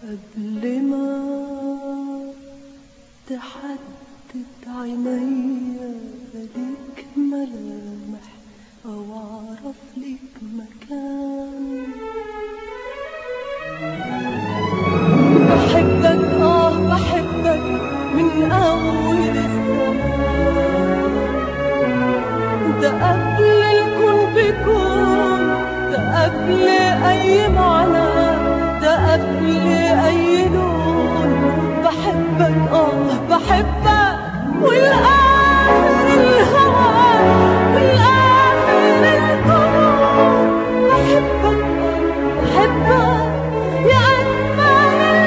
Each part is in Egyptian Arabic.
قبل ما تحدد عينيا ليك ملامح أو أعرف ليك مكان بحبك آه بحبك من أول الزمان ده قبل الكون بيكون ده قبل أي معنى ده قبل أي لون بحبك آه بحبك والآخر الهوى والآخر الكون بحبك آه بحبك يا أجمل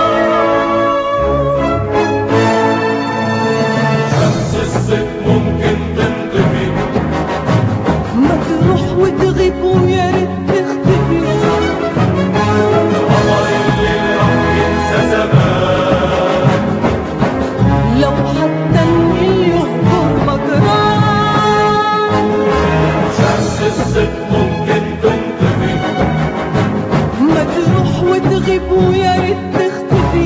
شمس الصيف ممكن تنطفي ما تروح وتغيب ويا ريت تختفي قمر الليل راح ينسى زمان لو حتى النيل يهجر مجراه شمس الصيف ممكن تنطفي ما تروح وتغيب ويا ريت تختفي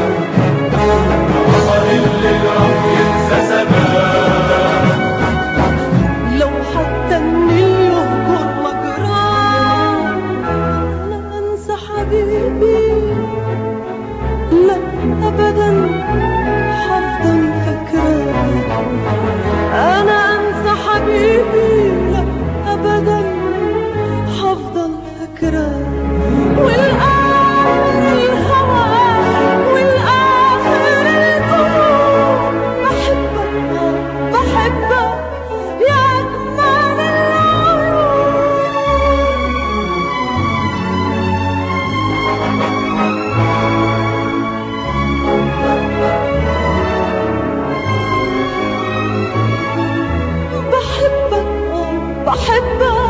قمر الليل راح ينسى زمان لو حتى النيل يهجر مجراه لا انسى حبيبي لا ابدا حفضل فاكراه انا انسى حبيبي لا ابدا حفضل فاكراه والاخر الهوى والاخر الكون بحبك بحبك يا اجمل العيون بحبك آه، بحبك